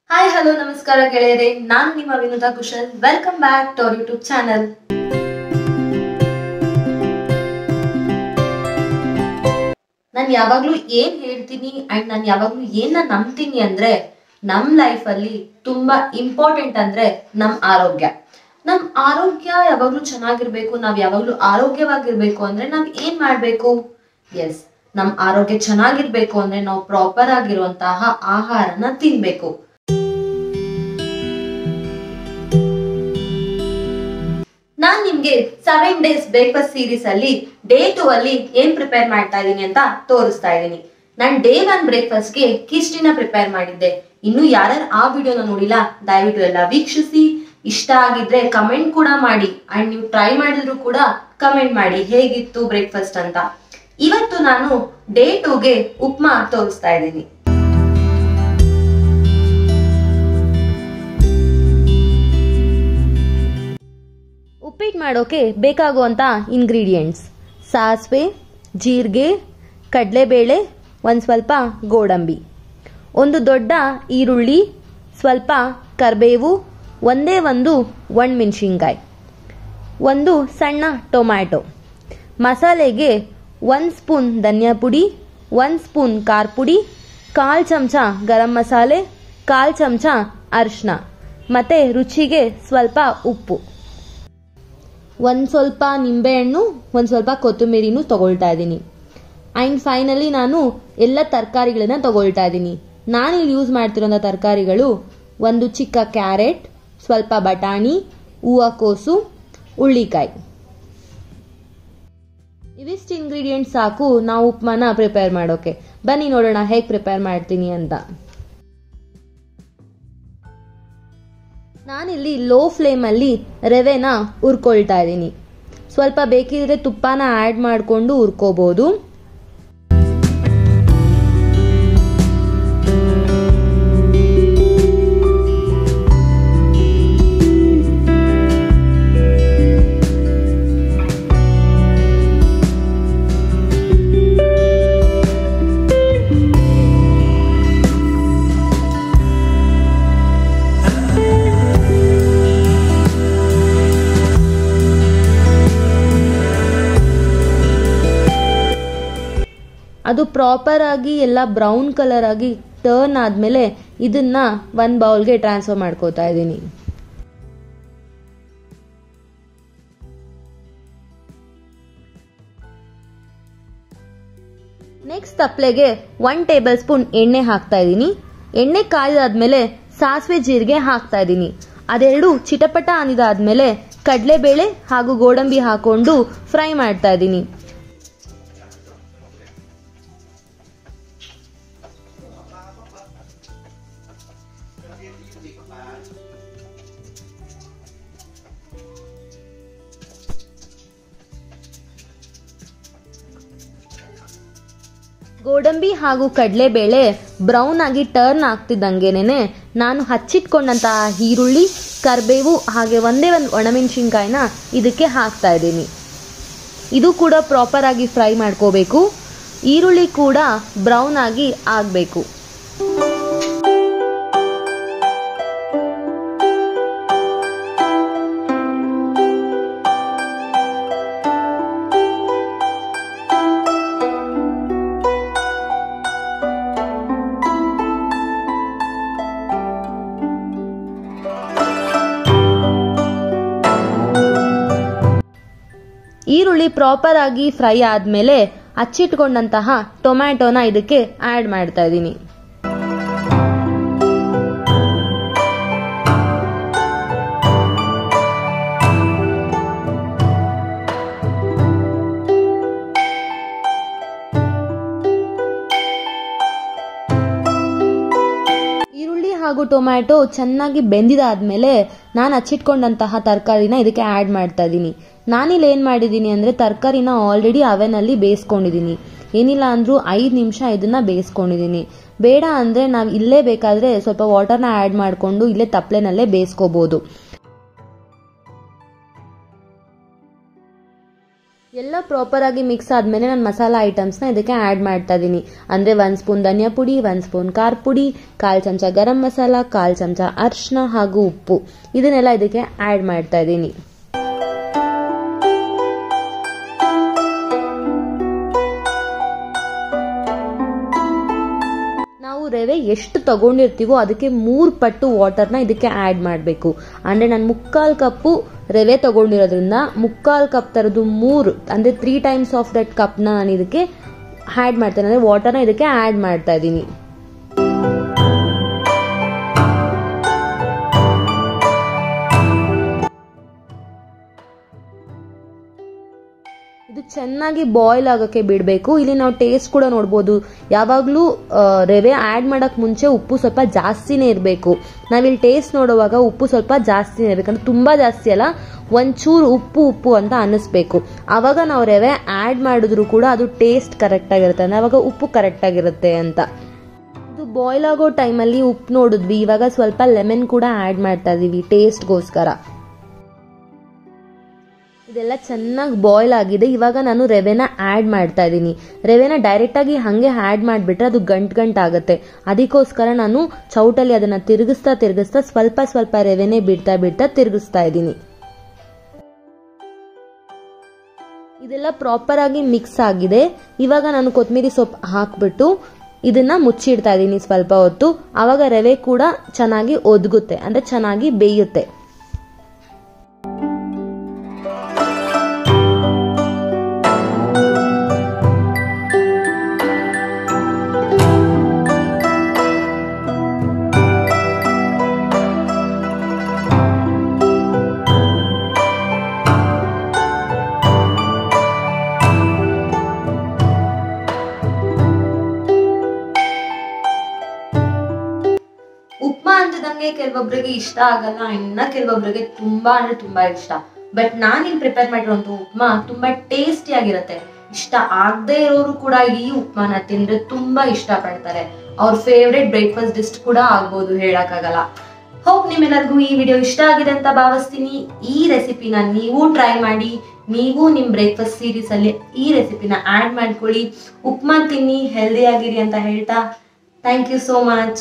hi hello ನಮಸ್ಕಾರ ಗೆಳೆಯರೆ ನಾನು ನಿಮ್ಮ Vinoda Kushal welcome back to our YouTube channel ನಾನು ಯಾವಾಗ್ಲೂ ಏನ್ ಹೇಳ್ತೀನಿ ಅಂಡ್ ನಾನು ಯಾವಾಗ್ಲೂ ಏನ ನಂಬ್ತೀನಿ ಅಂದ್ರೆ ನಮ್ ಲೈಫ್ ಅಲ್ಲಿ ತುಂಬಾ ಇಂಪಾರ್ಟೆಂಟ್ ಅಂದ್ರೆ ನಮ್ ಆರೋಗ್ಯ ನಮ್ ಆರೋಗ್ಯ ಯಾವಾಗ್ಲೂ ಚೆನ್ನಾಗಿರ್ಬೇಕು ನಾವ್ ಯಾವಾಗ್ಲೂ ಆರೋಗ್ಯವಾಗಿರ್ಬೇಕು ಅಂದ್ರೆ ನಾವ್ ಏನ್ ಮಾಡ್ಬೇಕು ಎಸ್ ನಮ್ ಆರೋಗ್ಯ ಚೆನ್ನಾಗಿರ್ಬೇಕು ಅಂದ್ರೆ ನಾವು ಪ್ರಾಪರ್ ಆಗಿರುವಂತಹ ಆಹಾರನ ತಿನ್ಬೇಕು ನಾನ್ ನಿಮ್ಗೆ ಸೆವೆನ್ ಡೇಸ್ ಬ್ರೇಕ್ಫಾಸ್ಟ್ ಸೀರೀಸ್ ಅಲ್ಲಿ ಡೇ ಟೂ ಅಲ್ಲಿ ಏನ್ ಪ್ರಿಪೇರ್ ಮಾಡ್ತಾ ಇದೀನಿ ಅಂತ ತೋರಿಸ್ತಾ ಇದೀನಿ ನಾನ್ ಡೇ ಒನ್ ಬ್ರೇಕ್ಫಾಸ್ಟ್ ಗೆ ಕಿಸ್ಟಿನ ಪ್ರಿಪೇರ್ ಮಾಡಿದ್ದೆ ಇನ್ನು ಯಾರ್ಯಾರು ಆ ವಿಡಿಯೋನ ನೋಡಿಲ್ಲ ದಯವಿಟ್ಟು ಎಲ್ಲ ವೀಕ್ಷಿಸಿ ಇಷ್ಟ ಆಗಿದ್ರೆ ಕಮೆಂಟ್ ಕೂಡ ಮಾಡಿ ಅಂಡ್ ನೀವು ಟ್ರೈ ಮಾಡಿದ್ರು ಕೂಡ ಕಮೆಂಟ್ ಮಾಡಿ ಹೇಗಿತ್ತು ಬ್ರೇಕ್ಫಾಸ್ಟ್ ಅಂತ ಇವತ್ತು ನಾನು ಡೇ ಟೂಗೆ ಉಪ್ಮಾ ತೋರಿಸ್ತಾ ಇದ್ದೀನಿ ಉಪ್ಪಿಟ್ಟು ಮಾಡೋಕೆ ಬೇಕಾಗುವಂಥ ಇಂಗ್ರೀಡಿಯೆಂಟ್ಸ್ ಸಾಸಿವೆ ಜೀರಿಗೆ ಕಡಲೆಬೇಳೆ ಒಂದು ಸ್ವಲ್ಪ ಗೋಡಂಬಿ ಒಂದು ದೊಡ್ಡ ಈರುಳ್ಳಿ ಸ್ವಲ್ಪ ಕರಿಬೇವು ಒಂದೇ ಒಂದು ಒಣಮೆಣಸಿನ್ಕಾಯಿ ಒಂದು ಸಣ್ಣ ಟೊಮ್ಯಾಟೊ ಮಸಾಲೆಗೆ ಒಂದು ಸ್ಪೂನ್ ಧನಿಯಾ ಪುಡಿ ಒಂದು ಸ್ಪೂನ್ ಖಾರ ಪುಡಿ ಕಾಲು ಚಮಚ ಗರಂ ಮಸಾಲೆ ಕಾಲು ಚಮಚ ಅರಿಶಿನ ಮತ್ತು ರುಚಿಗೆ ಸ್ವಲ್ಪ ಉಪ್ಪು ಒಂದು ಸ್ವಲ್ಪ ನಿಂಬೆಹಣ್ಣು ಒಂದು ಸ್ವಲ್ಪ ಕೊತ್ತಂಬರಿನೂ ತಗೊಳ್ತಾ ಇದ್ದೀನಿ ಆ್ಯಂಡ್ ಫೈನಲಿ ನಾನು ಎಲ್ಲ ತರಕಾರಿಗಳನ್ನ ತಗೊಳ್ತಾ ಇದ್ದೀನಿ ನಾನಿಲ್ಲಿ ಯೂಸ್ ಮಾಡ್ತಿರೋಂಥ ತರಕಾರಿಗಳು ಒಂದು ಚಿಕ್ಕ ಕ್ಯಾರೆಟ್ ಸ್ವಲ್ಪ ಬಟಾಣಿ ಹೂವಕೋಸು ಹುಳ್ಳಿಕಾಯಿ ಇವಿಷ್ಟು ಇಂಗ್ರೀಡಿಯೆಂಟ್ಸ್ ಸಾಕು ನಾವು ಉಪ್ಮಾನ ಪ್ರಿಪೇರ್ ಮಾಡೋಕೆ ಬನ್ನಿ ನೋಡೋಣ ಹೇಗೆ ಪ್ರಿಪೇರ್ ಮಾಡ್ತೀನಿ ಅಂತ ನಾನಿಲ್ಲಿ ಲೋ ಫ್ಲೇಮಲ್ಲಿ ರವೆನ ಹುರ್ಕೊಳ್ತಾ ಇದ್ದೀನಿ ಸ್ವಲ್ಪ ಬೇಕಿದ್ರೆ ತುಪ್ಪನ ಆ್ಯಡ್ ಮಾಡಿಕೊಂಡು ಹುರ್ಕೋಬೋದು ಅದು ಪ್ರಾಪರ್ ಆಗಿ ಎಲ್ಲ ಬ್ರೌನ್ ಕಲರ್ ಆಗಿ ಟರ್ನ್ ಆದಮೇಲೆ ಇದನ್ನ ಒಂದು ಬೌಲ್ಗೆ ಟ್ರಾನ್ಸ್ಫರ್ ಮಾಡ್ಕೋತಾ ಇದ್ದೀನಿ ನೆಕ್ಸ್ಟ್ ತಪ್ಪಲೆಗೆ ಒನ್ ಟೇಬಲ್ ಸ್ಪೂನ್ ಎಣ್ಣೆ ಹಾಕ್ತಾ ಇದ್ದೀನಿ ಎಣ್ಣೆ ಕಾಯ್ದಾದ್ಮೇಲೆ ಸಾಸಿವೆ ಜೀರಿಗೆ ಹಾಕ್ತಾ ಇದ್ದೀನಿ ಅದೆರಡು ಚಿಟಪಟ ಅನಿದಾದ್ಮೇಲೆ ಕಡಲೆಬೇಳೆ ಹಾಗೂ ಗೋಡಂಬಿ ಹಾಕೊಂಡು ಫ್ರೈ ಮಾಡ್ತಾ ಇದ್ದೀನಿ ಗೋಡಂಬಿ ಹಾಗೂ ಕಡಲೆಬೇಳೆ ಬ್ರೌನ್ ಆಗಿ ಟರ್ನ್ ಆಗ್ತಿದ್ದಂಗೆನೆ ನಾನು ಹಚ್ಚಿಟ್ಕೊಂಡಂತಹ ಈರುಳ್ಳಿ ಕರಿಬೇವು ಹಾಗೆ ಒಂದೇ ಒಂದು ಒಣಮೆಣಸಿನ್ಕಾಯಿನ ಇದಕ್ಕೆ ಹಾಕ್ತಾ ಇದ್ದೀನಿ ಇದು ಕೂಡ ಪ್ರಾಪರ್ ಆಗಿ ಫ್ರೈ ಮಾಡ್ಕೋಬೇಕು ಈರುಳ್ಳಿ ಕೂಡ ಬ್ರೌನ್ ಆಗಿ ಆಗಬೇಕು ಈರುಳ್ಳಿ ಪ್ರಾಪರ್ ಆಗಿ ಫ್ರೈ ಆದಮೇಲೆ ಹಚ್ಚಿಟ್ಕೊಂಡಂತಹ ಟೊಮ್ಯಾಟೊನ ಇದಕ್ಕೆ ಆ್ಯಡ್ ಮಾಡ್ತಾ ಇದ್ದೀನಿ ಈರುಳ್ಳಿ ಹಾಗೂ ಟೊಮ್ಯಾಟೊ ಚೆನ್ನಾಗಿ ಬೆಂದಿದಾದ್ಮೇಲೆ ನಾನು ಹಚ್ಚಿಟ್ಕೊಂಡಂತಹ ತರಕಾರಿನ ಇದಕ್ಕೆ ಆ್ಯಡ್ ಮಾಡ್ತಾ ಇದ್ದೀನಿ ನಾನಿಲ್ಲಿ ಏನು ಮಾಡಿದ್ದೀನಿ ಅಂದರೆ ತರಕಾರಿನ ಆಲ್ರೆಡಿ ಅವನಲ್ಲಿ ಬೇಯಿಸ್ಕೊಂಡಿದ್ದೀನಿ ಏನಿಲ್ಲ ಅಂದರೂ ಐದು ನಿಮಿಷ ಇದನ್ನು ಬೇಯಿಸ್ಕೊಂಡಿದ್ದೀನಿ ಬೇಡ ಅಂದರೆ ನಾವು ಇಲ್ಲೇ ಬೇಕಾದರೆ ಸ್ವಲ್ಪ ವಾಟರ್ನ ಆ್ಯಡ್ ಮಾಡಿಕೊಂಡು ಇಲ್ಲೇ ತಪ್ಪಲೆನಲ್ಲೇ ಬೇಯಿಸ್ಕೋಬೋದು ಎಲ್ಲ ಪ್ರಾಪರಾಗಿ ಮಿಕ್ಸ್ ಆದಮೇಲೆ ನಾನು ಮಸಾಲ ಐಟಮ್ಸ್ನ ಇದಕ್ಕೆ ಆ್ಯಡ್ ಮಾಡ್ತಾ ಇದ್ದೀನಿ ಅಂದರೆ ಒಂದು ಸ್ಪೂನ್ ಧನಿಯಾ ಪುಡಿ ಒಂದು ಸ್ಪೂನ್ ಖಾರ ಪುಡಿ ಕಾಲು ಚಮಚ ಗರಂ ಮಸಾಲ ಕಾಲು ಚಮಚ ಅರಿಶಿನ ಹಾಗೂ ಉಪ್ಪು ಇದನ್ನೆಲ್ಲ ಇದಕ್ಕೆ ಆ್ಯಡ್ ಮಾಡ್ತಾ ಇದ್ದೀನಿ ನಾವು ರವೆ ಎಷ್ಟು ತಗೊಂಡಿರ್ತೀವೋ ಅದಕ್ಕೆ ಮೂರು ಪಟ್ಟು ವಾಟರ್ನ ಇದಕ್ಕೆ ಆ್ಯಡ್ ಮಾಡಬೇಕು ಅಂದರೆ ನಾನು ಮುಕ್ಕಾಲು ಕಪ್ಪು ರವೆ ತಗೊಂಡಿರೋದ್ರಿಂದ ಮುಕ್ಕಾಲು ಕಪ್ ಥರದ್ದು ಮೂರು ಅಂದರೆ ತ್ರೀ ಟೈಮ್ಸ್ ಆಫ್ ದಟ್ ಕಪ್ನ ನಾನು ಇದಕ್ಕೆ ಆ್ಯಡ್ ಮಾಡ್ತೇನೆ ಅಂದರೆ ವಾಟರ್ನ ಇದಕ್ಕೆ ಆ್ಯಡ್ ಮಾಡ್ತಾ ಇದ್ದೀನಿ ಇದು ಚೆನ್ನಾಗಿ ಬಾಯ್ಲ್ ಆಗೋಕ್ಕೆ ಬಿಡಬೇಕು ಇಲ್ಲಿ ನಾವು ಟೇಸ್ಟ್ ಕೂಡ ನೋಡ್ಬೋದು ಯಾವಾಗಲೂ ರವೆ ಆ್ಯಡ್ ಮಾಡೋಕ್ಕೆ ಮುಂಚೆ ಉಪ್ಪು ಸ್ವಲ್ಪ ಜಾಸ್ತಿನೇ ಇರಬೇಕು ನಾವಿಲ್ಲಿ ಟೇಸ್ಟ್ ನೋಡುವಾಗ ಉಪ್ಪು ಸ್ವಲ್ಪ ಜಾಸ್ತಿನೇ ಇರಬೇಕು ಅಂದರೆ ತುಂಬ ಜಾಸ್ತಿ ಅಲ್ಲ ಒಂಚೂರು ಉಪ್ಪು ಉಪ್ಪು ಅಂತ ಅನ್ನಿಸ್ಬೇಕು ಆವಾಗ ನಾವು ರವೆ ಆ್ಯಡ್ ಮಾಡಿದ್ರು ಕೂಡ ಅದು ಟೇಸ್ಟ್ ಕರೆಕ್ಟಾಗಿರುತ್ತೆ ಅಂದರೆ ಆವಾಗ ಉಪ್ಪು ಕರೆಕ್ಟಾಗಿರುತ್ತೆ ಅಂತ ಇದು ಬಾಯ್ಲ್ ಆಗೋ ಟೈಮಲ್ಲಿ ಉಪ್ಪು ನೋಡಿದ್ವಿ ಇವಾಗ ಸ್ವಲ್ಪ ಲೆಮನ್ ಕೂಡ ಆ್ಯಡ್ ಮಾಡ್ತಾ ಇದ್ದೀವಿ ಟೇಸ್ಟ್ಗೋಸ್ಕರ ಇದೆಲ್ಲ ಚೆನ್ನಾಗಿ ಬಾಯ್ಲ್ ಆಗಿದೆ ಇವಾಗ ನಾನು ರವೆನ ಆ್ಯಡ್ ಮಾಡ್ತಾ ಇದ್ದೀನಿ ರವೆನ ಡೈರೆಕ್ಟಾಗಿ ಹಾಗೆ ಆ್ಯಡ್ ಮಾಡಿಬಿಟ್ರೆ ಅದು ಗಂಟು ಗಂಟು ಆಗುತ್ತೆ ಅದಕ್ಕೋಸ್ಕರ ನಾನು ಚೌಟಲ್ಲಿ ಅದನ್ನು ತಿರುಗಿಸ್ತಾ ತಿರುಗಿಸ್ತಾ ಸ್ವಲ್ಪ ಸ್ವಲ್ಪ ರವೆನೇ ಬಿಡ್ತಾ ಬಿಡ್ತಾ ತಿರುಗಿಸ್ತಾ ಇದ್ದೀನಿ ಇದೆಲ್ಲ ಪ್ರಾಪರ್ ಆಗಿ ಮಿಕ್ಸ್ ಆಗಿದೆ ಇವಾಗ ನಾನು ಕೊತ್ತಂಬರಿ ಸೊಪ್ಪು ಹಾಕ್ಬಿಟ್ಟು ಇದನ್ನ ಮುಚ್ಚಿಡ್ತಾ ಇದ್ದೀನಿ ಸ್ವಲ್ಪ ಹೊತ್ತು ಆವಾಗ ರವೆ ಕೂಡ ಚೆನ್ನಾಗಿ ಒದಗುತ್ತೆ ಅಂದ್ರೆ ಚೆನ್ನಾಗಿ ಬೇಯುತ್ತೆ ಉಪ್ಮಾ ಅಂತಿದಂಗೆ ಕೆಲವೊಬ್ರಿಗೆ ಇಷ್ಟ ಆಗಲ್ಲ ಇನ್ನ ಕೆಲವೊಬ್ರಿಗೆ ತುಂಬಾ ಅಂದ್ರೆ ತುಂಬಾ ಇಷ್ಟ ಬಟ್ ನಾನಿಲ್ಲಿ ಪ್ರಿಪೇರ್ ಮಾಡಿರುವಂತ ಉಪ್ಮಾ ತುಂಬಾ ಟೇಸ್ಟಿ ಆಗಿರುತ್ತೆ ಇಷ್ಟ ಆಗದೆ ಇರೋರು ಕೂಡ ಈ ಉಪ್ಮಾನ ತಿಂದ್ರೆ ತುಂಬಾ ಇಷ್ಟ ಪಡ್ತಾರೆ ಅವ್ರ ಫೇವ್ರೆಟ್ ಬ್ರೇಕ್ಫಾಸ್ಟ್ ಡಿಸ್ಟ್ ಕೂಡ ಆಗ್ಬೋದು ಹೇಳಕ್ಕಾಗಲ್ಲ ಹೋಪ್ ನಿಮ್ಮೆಲ್ಲರಿಗೂ ಈ ವಿಡಿಯೋ ಇಷ್ಟ ಆಗಿದೆ ಅಂತ ಭಾವಿಸ್ತೀನಿ ಈ ರೆಸಿಪಿನ ನೀವು ಟ್ರೈ ಮಾಡಿ ನೀವು ನಿಮ್ ಬ್ರೇಕ್ಫಾಸ್ಟ್ ಸೀರೀಸ್ ಅಲ್ಲಿ ಈ ರೆಸಿಪಿನ ಆಡ್ ಮಾಡ್ಕೊಳ್ಳಿ ಉಪ್ಮಾ ತಿನ್ನಿ ಹೆಲ್ದಿ ಆಗಿರಿ ಅಂತ ಹೇಳ್ತಾ ಥ್ಯಾಂಕ್ ಯು ಸೋ ಮಚ್